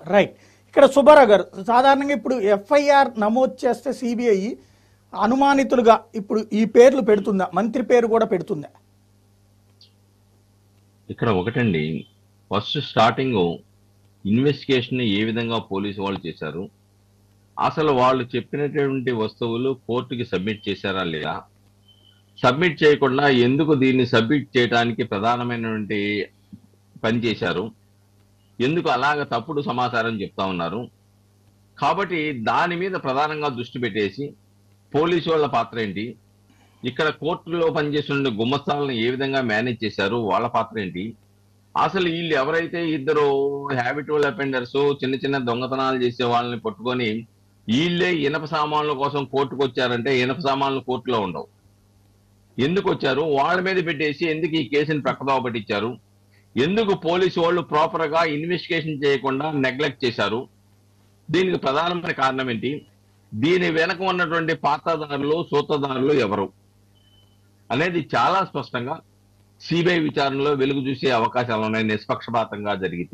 Right ఇక్కడ సుబ్బారావు గారు సాధారణంగా ఇప్పుడు ఎఫ్ఐఆర్ నమోదు చేస్తే సిబిఐ అనుమానితులుగా ఇప్పుడు ఈ పేర్లు పెడుతుందా మంత్రి పేరు కూడా పెడుతుందా ఇక్కడ ఒకటండి ఫస్ట్ స్టార్టింగ్ ఇన్వెస్టిగేషన్ ఏ విధంగా పోలీసు వాళ్ళు చేశారు అసలు వాళ్ళు చెప్పినటువంటి వస్తువులు కోర్టుకి సబ్మిట్ చేశారా లేదా సబ్మిట్ చేయకుండా ఎందుకు దీన్ని సబ్మిట్ చేయడానికి ప్రధానమైనటువంటి పని చేశారు ఎందుకు అలాగ తప్పుడు సమాచారం చెప్తా ఉన్నారు కాబట్టి దాని మీద ప్రధానంగా దృష్టి పెట్టేసి పోలీసు వాళ్ళ పాత్ర ఏంటి ఇక్కడ కోర్టులో పనిచేస్తున్న గుమ్మస్తాలను ఏ విధంగా మేనేజ్ చేశారు వాళ్ళ పాత్ర ఏంటి అసలు వీళ్ళు ఎవరైతే ఇద్దరు హ్యాబిటువల్ అపెండర్స్ చిన్న చిన్న దొంగతనాలు చేసే వాళ్ళని పట్టుకొని వీళ్ళే ఇనప సామాన్ల కోసం కోర్టుకు వచ్చారంటే ఇనప సామాన్లు కోర్టులో ఉండవు ఎందుకు వచ్చారు వాళ్ళ మీద పెట్టేసి ఎందుకు ఈ కేసుని ప్రక్కదోవ పట్టించారు ఎందుకు పోలీసు వాళ్ళు ప్రాపర్ గా ఇన్వెస్టిగేషన్ చేయకుండా నెగ్లెక్ట్ చేశారు దీనికి ప్రధానమైన కారణం ఏంటి దీని వెనక ఉన్నటువంటి పాత్రదారులు సూత్రధారులు ఎవరు అనేది చాలా స్పష్టంగా సిబిఐ విచారణలో వెలుగు చూసే అవకాశాలు ఉన్నాయి నిష్పక్షపాతంగా జరిగితే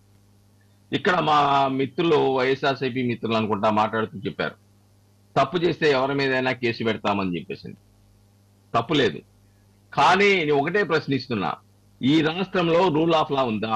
ఇక్కడ మా మిత్రులు వైఎస్ఆర్సీపీ మిత్రులు అనుకుంటా మాట్లాడుతూ చెప్పారు తప్పు చేస్తే ఎవరి మీదైనా కేసు పెడతామని చెప్పేసి తప్పు లేదు కానీ నేను ఒకటే ప్రశ్నిస్తున్నా ఈ రాష్ట్రంలో రూల్ ఆఫ్ లా ఉందా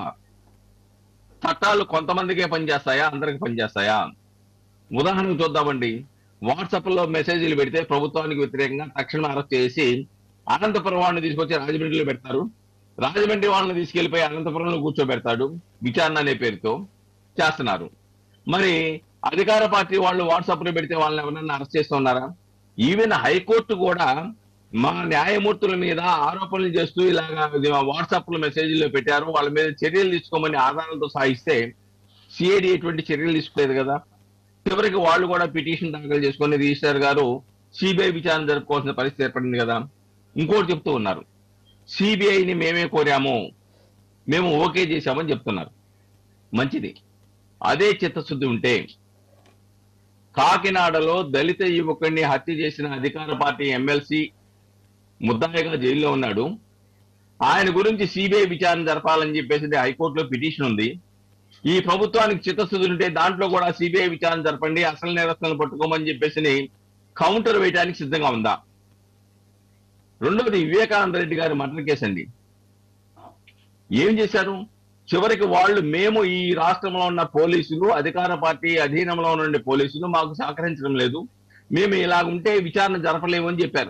చట్టాలు కొంతమందికే పనిచేస్తాయా అందరికి పనిచేస్తాయా ఉదాహరణకు చూద్దామండి వాట్సాప్ లో మెసేజ్లు పెడితే ప్రభుత్వానికి వ్యతిరేకంగా తక్షణం అరెస్ట్ చేసి అనంతపురం వాళ్ళని తీసుకొచ్చి రాజమండ్రిలో పెడతారు రాజమండ్రి వాళ్ళని తీసుకెళ్లిపోయి అనంతపురంలో కూర్చోబెడతాడు విచారణ అనే పేరుతో చేస్తున్నారు మరి అధికార పార్టీ వాళ్ళు వాట్సాప్ లో పెడితే వాళ్ళని ఎవరన్నా అరెస్ట్ చేస్తున్నారా ఈవెన్ హైకోర్టు కూడా మా న్యాయమూర్తుల మీద ఆరోపణలు చేస్తూ ఇలాగా వాట్సాప్ లో మెసేజ్లో పెట్టారు వాళ్ళ మీద చర్యలు తీసుకోమని ఆధారాలతో సాగిస్తే సిఐడి ఎటువంటి చర్యలు తీసుకోలేదు కదా చివరికి వాళ్ళు కూడా పిటిషన్ దాఖలు చేసుకుని రిజిస్టర్ గారు సిబిఐ విచారణ జరుపుకోవాల్సిన పరిస్థితి ఏర్పడింది కదా ఇంకోటి చెప్తూ ఉన్నారు సిబిఐని మేమే కోరాము మేము ఓకే చేశామని చెప్తున్నారు మంచిది అదే చిత్తశుద్ధి ఉంటే కాకినాడలో దళిత యువకుడిని హత్య చేసిన అధికార పార్టీ ఎమ్మెల్సీ ముద్దాయిగా జైల్లో ఉన్నాడు ఆయన గురించి సిబిఐ విచారణ జరపాలని చెప్పేసి హైకోర్టులో పిటిషన్ ఉంది ఈ ప్రభుత్వానికి చిత్తశుద్ధి ఉంటే దాంట్లో కూడా సిబిఐ విచారణ జరపండి అసలు నేరస్తులను పట్టుకోమని చెప్పేసి కౌంటర్ వేయడానికి సిద్ధంగా ఉందా రెండవది వివేకానంద రెడ్డి గారి మర్డర్ కేసు అండి ఏం చేశారు చివరికి వాళ్ళు మేము ఈ రాష్ట్రంలో ఉన్న పోలీసులు అధికార పార్టీ అధీనంలో ఉన్న పోలీసులు మాకు సహకరించడం లేదు మేము ఇలా ఉంటే విచారణ జరపలేము అని చెప్పారు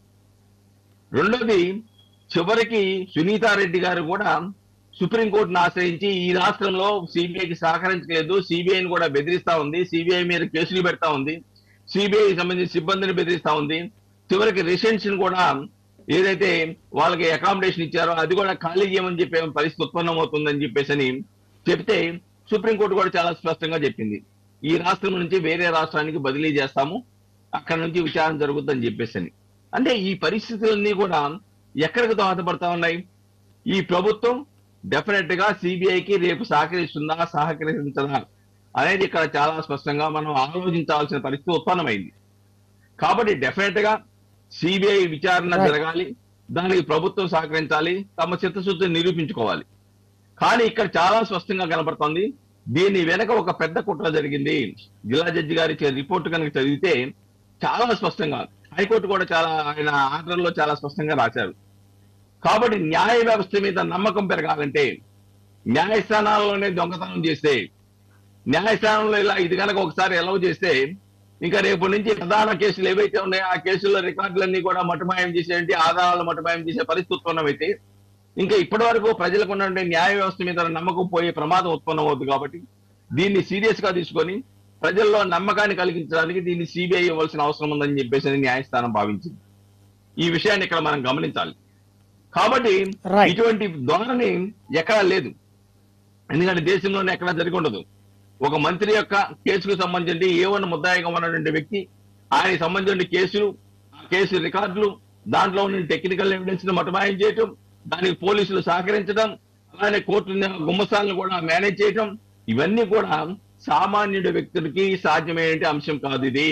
రెండోది చివరికి సునీతారెడ్డి గారు కూడా సుప్రీంకోర్టును ఆశ్రయించి ఈ రాష్ట్రంలో సిబిఐకి సహకరించలేదు సిబిఐని కూడా బెదిరిస్తా ఉంది సిబిఐ మీద కేసులు పెడతా ఉంది సిబిఐ సంబంధించిన సిబ్బందిని బెదిరిస్తా ఉంది చివరికి రెసిడెన్షన్ కూడా ఏదైతే వాళ్ళకి అకామిడేషన్ ఇచ్చారో అది కూడా ఖాళీ చేయమని చెప్పే పరిస్థితి ఉత్పన్నమవుతుందని చెప్పేసి అని చెప్తే సుప్రీంకోర్టు కూడా చాలా స్పష్టంగా చెప్పింది ఈ రాష్ట్రం నుంచి వేరే రాష్ట్రానికి బదిలీ చేస్తాము అక్కడ నుంచి విచారణ జరుగుతుందని చెప్పేసి అని అంటే ఈ పరిస్థితులన్నీ కూడా ఎక్కడికి దోహదపడతా ఉన్నాయి ఈ ప్రభుత్వం డెఫినెట్ గా సిబిఐకి రేపు సహకరిస్తుందా సహకరించదా అనేది ఇక్కడ చాలా స్పష్టంగా మనం ఆలోచించాల్సిన పరిస్థితి ఉత్పన్నమైంది కాబట్టి డెఫినెట్ గా సిబిఐ విచారణ Right. జరగాలి దానికి ప్రభుత్వం సహకరించాలి తమ చిత్తశుద్ధిని నిరూపించుకోవాలి కానీ ఇక్కడ చాలా స్పష్టంగా కనబడుతోంది దీని వెనక ఒక పెద్ద కుట్ర జరిగింది జిల్లా జడ్జి గారి ఇచ్చే రిపోర్ట్ కనుక చదివితే చాలా స్పష్టంగా హైకోర్టు కూడా చాలా ఆయన ఆర్డర్లో చాలా స్పష్టంగా రాశారు కాబట్టి న్యాయ వ్యవస్థ మీద నమ్మకం పెరగాలంటే న్యాయస్థానాల్లోనే దొంగతనం చేస్తే న్యాయస్థానంలో ఇలా ఇది కనుక ఒకసారి ఎలవ్ చేస్తే ఇంకా రేపు నుంచి ప్రధాన కేసులు ఏవైతే ఉన్నాయో ఆ కేసుల్లో రికార్డులన్నీ కూడా మటుమాయం చేసేటి ఆధారాలు మటుమాయం చేసే పరిస్థితి ఉత్పన్నమైతే ఇంకా ఇప్పటి వరకు ప్రజలకు ఉన్నటువంటి న్యాయ వ్యవస్థ మీద నమ్మకం పోయే ప్రమాదం ఉత్పన్నమవుతుంది కాబట్టి దీన్ని సీరియస్ గా తీసుకొని ప్రజల్లో నమ్మకాన్ని కలిగించడానికి దీన్ని సిబిఐ ఇవ్వాల్సిన అవసరం ఉందని చెప్పేసి న్యాయస్థానం భావించింది ఈ విషయాన్ని ఇక్కడ మనం గమనించాలి కాబట్టి Right. ఇటువంటి ధోరణి ఎక్కడా లేదు ఎందుకంటే దేశంలోనే ఎక్కడా జరిగి ఉండదు ఒక మంత్రి యొక్క కేసుకు సంబంధించి ఏ వన్ ముద్దాయిగా ఉన్నటువంటి వ్యక్తి ఆయనకి సంబంధించిన కేసులు ఆ కేసు రికార్డులు దాంట్లో ఉన్న టెక్నికల్ ఎవిడెన్స్ ను మటమాయం చేయటం దానికి పోలీసులు సహకరించడం అలానే కోర్టు గుమ్మస్థాలను కూడా మేనేజ్ చేయటం ఇవన్నీ కూడా సామాన్యుడి వ్యక్తులకి సాధ్యమైన అంశం కాదు ఇది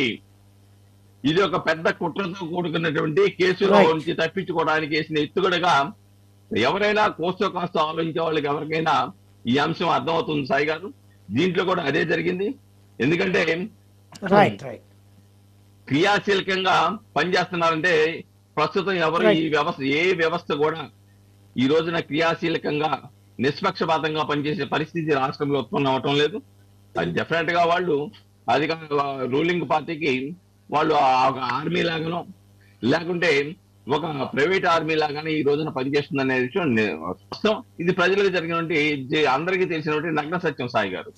ఇది ఒక పెద్ద కుట్రతో కూడుకున్నటువంటి కేసులో Right. నుంచి తప్పించుకోవడానికి వేసిన ఎత్తుగడగా ఎవరైనా కోస్తో కాస్త ఆలోచించే వాళ్ళకి ఎవరికైనా ఈ అంశం అర్థమవుతుంది సాయి గారు దీంట్లో కూడా అదే జరిగింది ఎందుకంటే రైట్ రైట్ క్రియాశీలకంగా పనిచేస్తున్నారంటే ప్రస్తుతం ఎవరు ఈ వ్యవస్థ ఏ వ్యవస్థ కూడా ఈ రోజున క్రియాశీలకంగా నిష్పక్షపాతంగా పనిచేసే పరిస్థితి రాష్ట్రంలో ఉత్పన్నం అవటం లేదు అది డెఫినెట్ గా వాళ్ళు అధికార రూలింగ్ పార్టీకి వాళ్ళు ఆ- ఒక ఆర్మీ లాగానో లేకుంటే ఒక ప్రైవేట్ ఆర్మీ లాగానే ఈ రోజున పనిచేస్తుంది అనే విషయం నే- వాస్తవం ఇది ప్రజలకు జరిగినటువంటి జే- అందరికీ తెలిసినటువంటి నగ్న సత్యం సాయి గారు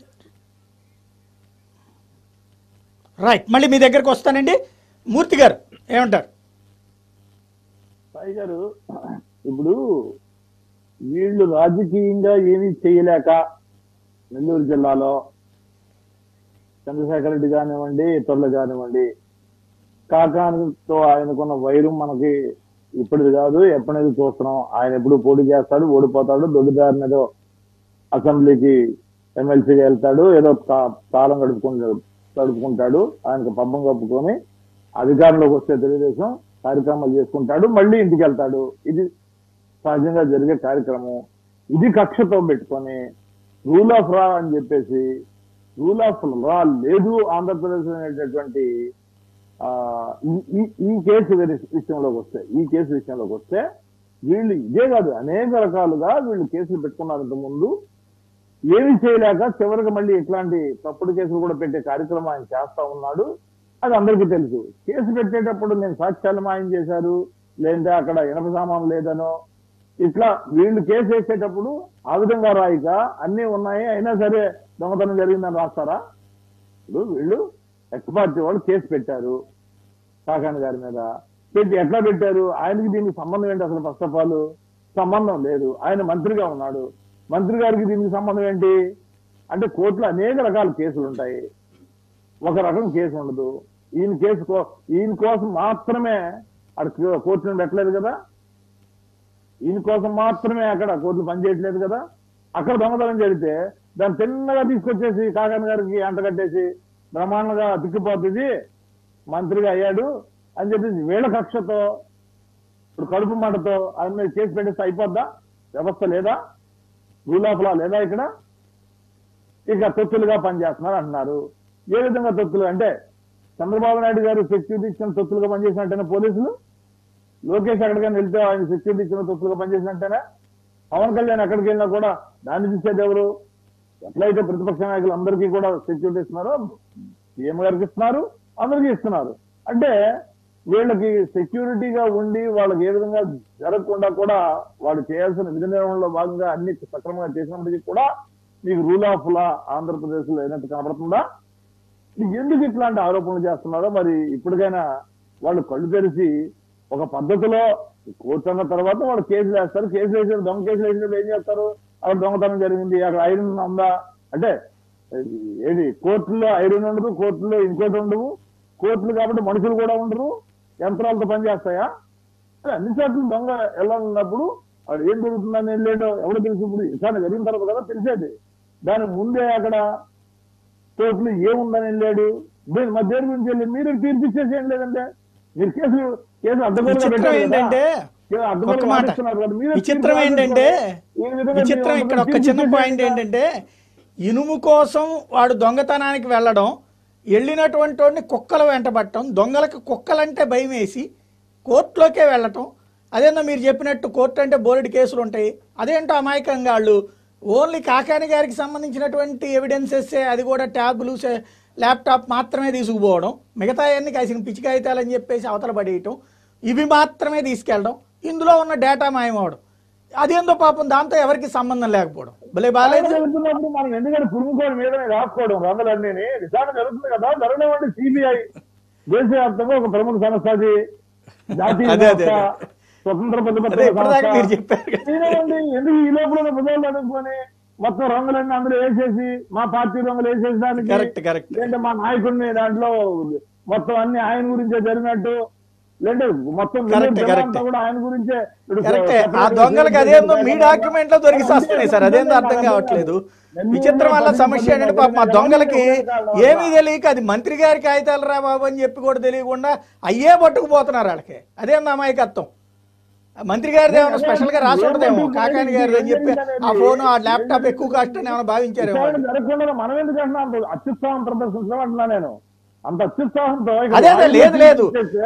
రైట్ మళ్ళీ మీ దగ్గరకు వస్తానండి మూర్తి గారు ఏమంటారు సాయి గారు ఇప్పుడు వీళ్ళు రాజకీయంగా ఏమీ చేయలేక నెల్లూరు జిల్లాలో చంద్రశేఖర రెడ్డి కానివ్వండి ఇతరులు కానివ్వండి కాకానితో ఆయనకున్న వైరం మనకి ఇప్పటిది కాదు ఎప్పటిది చూస్తున్నాం ఆయన ఎప్పుడు పోటీ చేస్తాడు ఓడిపోతాడు దొడ్డిదారిని ఏదో అసెంబ్లీకి ఎమ్మెల్సీగా వెళ్తాడు ఏదో కా- కాలం గడుపుకుంటాడు గడుపుకుంటాడు ఆయనకు పబ్బం కప్పుకొని అధికారంలోకి వస్తే తెలుగుదేశం కార్యక్రమాలు చేసుకుంటాడు మళ్ళీ ఇంటికి వెళ్తాడు ఇది సహజంగా జరిగే కార్యక్రమం ఇది కక్షతో పెట్టుకొని రూల్ ఆఫ్ రా అని చెప్పేసి రూల్ ఆఫ్ లా లేదు ఆంధ్రప్రదేశ్ అనేటటువంటి ఆ, ఈ- ఈ- ఈ కేసు విష- విషయంలోకి వస్తే ఈ కేసు విషయంలోకి వస్తే వీళ్ళు ఇదే కాదు అనేక రకాలుగా వీళ్ళు కేసులు పెట్టుకున్నారు ఇంత ముందు ఏమీ చేయలేక చివరికి మళ్ళీ ఇట్లాంటి తప్పుడు కేసులు కూడా పెట్టే కార్యక్రమం ఆయన చేస్తా ఉన్నాడు అది అందరికీ తెలుసు కేసు పెట్టేటప్పుడు నేను సాక్ష్యాలు మాయం చేశారు లేదంటే అక్కడ ఇనప సామాన్ లేదనో ఇట్లా వీళ్ళు కేసు వేసేటప్పుడు ఆ విధంగా రాయిక అన్ని ఉన్నాయి అయినా సరే దొంగతనం జరిగిందని రాస్తారా ఇప్పుడు వీళ్ళు ఎక్స్ పార్టీ వాళ్ళు కేసు పెట్టారు కాకాని గారి మీద పెట్టి ఎట్లా పెట్టారు ఆయనకి దీనికి సంబంధం ఏంటి అసలు ఫస్ట్ ఆఫ్ ఆల్ సంబంధం లేదు ఆయన మంత్రిగా ఉన్నాడు మంత్రి గారికి దీనికి సంబంధం ఏంటి అంటే కోర్టులో అనేక రకాల కేసులు ఉంటాయి ఒక రకం కేసు ఉండదు ఈయన కేసు కో- ఈయన కోసం మాత్రమే అక్కడ కోర్టును పెట్టలేదు కదా ఈయన కోసం మాత్రమే అక్కడ కోర్టులు పనిచేయట్లేదు కదా అక్కడ దొంగతనం జరిగితే దాన్ని తిన్నగా తీసుకొచ్చేసి కాకాని గారికి అంటగట్టేసి బ్రహ్మాండంగా తిక్కిపోతుంది మంత్రిగా అయ్యాడు అని చెప్పేసి వీళ్ళ కక్షతో ఇప్పుడు కడుపు మంటతో ఆయన మీద కేసు పెట్టేస్తే అయిపోద్దా వ్యవస్థ లేదా రూల్ ఆఫ్ లా లేదా ఇక్కడ ఇక తొత్తులుగా పనిచేస్తున్నారు అంటున్నారు ఏ విధంగా తొత్తులు అంటే చంద్రబాబు నాయుడు గారు సెక్యూరిటీ ఇచ్చిన తొత్తులుగా పనిచేసినట్టేనా పోలీసులు లోకేష్ ఎక్కడికైనా వెళ్తే ఆయన సెక్యూరిటీ ఇచ్చిన తొత్తులుగా పనిచేసినట్టేనా పవన్ కళ్యాణ్ ఎక్కడికి వెళ్ళినా కూడా దాన్ని చూసేది ఎవరు ఎట్లయితే ప్రతిపక్ష నాయకులు అందరికీ కూడా సెక్యూరిటీ ఇస్తున్నారో సీఎం గారికి ఇస్తున్నారు అందరికీ ఇస్తున్నారు అంటే వీళ్ళకి సెక్యూరిటీగా ఉండి వాళ్ళకి ఏ విధంగా జరగకుండా కూడా వాళ్ళు చేయాల్సిన విధి నిర్వహణలో భాగంగా అన్ని సక్రమంగా చేసినప్పటికీ కూడా మీకు రూల్ ఆఫ్ లా ఆంధ్రప్రదేశ్ లో అయినట్టు కనబడుతుందా మీకు ఎందుకు ఇట్లాంటి ఆరోపణలు చేస్తున్నారో మరి ఇప్పటికైనా వాళ్ళు కళ్ళు తెరిచి ఒక పద్ధతిలో కోర్టు అన్న తర్వాత వాళ్ళు కేసులు వేస్తారు కేసులు వేసిన దొంగ కేసులు వేసినప్పుడు ఏం చేస్తారు అక్కడ దొంగతనం జరిగింది అక్కడ ఐరన్ ఉందా అంటే ఏది కోర్టులో ఐరన్ ఉండదు కోర్టులో ఇంకోటి ఉండవు కోర్టులు కాబట్టి మనుషులు కూడా ఉండరు యంత్రాలతో పనిచేస్తాయా అదే అన్ని చోట్ల దొంగ వెళ్ళాలన్నప్పుడు వాడు ఏం జరుగుతుందని వెళ్ళాడో ఎవడో తెలుసు ఇప్పుడు ఇసారి జరిగిన తర్వాత కదా తెలిసేది దాని ముందే అక్కడ కోర్టులు ఏముందని వెళ్ళాడు దీని మధ్య గురించి వెళ్ళి మీరు తీర్పిచ్చేసి ఏం లేదంటే మీరు కేసు కేసు అడ్డగోలుగా విచిత్రం పెట్టారు కదా. ఏంటంటే కేసు అడ్డగోలుగా ఒక్క మాట వాదిస్తున్నారు కదా. మీరే విచిత్రం తీర్పు ఏంటంటే ఈ విధంగా విచిత్రం మీరు ఇక్కడ ఒక్క చిన్న తీర్పిచ్చేసి పాయింట్ కదా. ఏంటంటే ఇనుము కోసం వాడు దొంగతనానికి వెళ్ళడం వెళ్ళినటువంటి వాడిని కుక్కలు వెంటబట్టడం దొంగలకు కుక్కలంటే భయం వేసి కోర్టులోకే వెళ్ళటం అదేందో మీరు చెప్పినట్టు కోర్టు అంటే బోర్డు కేసులు ఉంటాయి అదేంటో అమాయకంగా వాళ్ళు ఓన్లీ కాకాని గారికి సంబంధించినటువంటి ఎవిడెన్సెస్ అది కూడా ట్యాబులు సే- ల్యాప్టాప్ మాత్రమే తీసుకుపోవడం మిగతా అన్ని కాసిన పిచ్చి కాగితాలని చెప్పేసి అవతల పడేయటం ఇవి మాత్రమే తీసుకెళ్ళడం ఇందులో ఉన్న డేటా మాయమవడం అదేందో పాపం దాంతో ఎవరికి సంబంధం లేకపోవడం భలే బాగాలేదు జరుగుతున్నప్పుడు మనం ఎందుకంటే కుటుంబం మీద రాసుకోవడం రంగులన్నీ విచారణ జరుగుతుంది కదా జరగనివ్వండి సిబిఐ దేశవ్యాప్తంగా ఒక ప్రముఖ సంస్థ అది జాతీయ అదే, అదే, సంస్థ, అదే. స్వతంత్ర అదే ప్రతిపత్తి ఇప్పటిదాకా మీరు చెప్పారు కదా. నేనేమండి ఎందుకు ఈ లోపల ప్రజలు అనుకొని మొత్తం రంగులన్నీ అందులో వేసేసి మా పార్టీ రంగులు వేసేసడానికి కరెక్ట్ కరెక్ట్ లేదంటే మా నాయకుడిని దాంట్లో మొత్తం అన్ని ఆయన గురించే జరిగినట్టు లేదంటే మొత్తం కరెక్ట్, జిల్లా కరెక్ట్. అంతా కూడా ఆయన గురించే ఇప్పుడు కరెక్టే ఆ సెపరేట్ దొంగలకి చేసి అదేందో మీ లేకుండా డాక్యుమెంట్ లో దొరికి వస్తున్నాయి సార్ అదేందో అర్థం కావట్లేదు విచిత్రం వల్ల సమస్య ఏంటంటే పాప మా దొంగలకి ఏమీ తెలియక అది మంత్రి గారి కాగితాలు రా బాబు అని చెప్పి కూడా తెలియకుండా అయ్యే పట్టుకుపోతున్నారు వాళ్ళకి అదేందో అమాయకత్వం మంత్రి గారిది ఏమైనా స్పెషల్ గా రాసి ఉంటదేమో కాకాని గారిది అని చెప్పి ఆ ఫోన్ ఆ ల్యాప్టాప్ ఎక్కువ కాస్ట్ అని ఏమైనా భావించారేమో విచారణ జరగకుండా మనం ఎందుకు అంటున్నాం అంత అత్యుత్సాహం ప్రదర్శించడం అంటున్నా నేను అంత అత్యుత్సాహంతో ఇక అదే అదే వాయిదా లేదు లేదు తీసేస్తే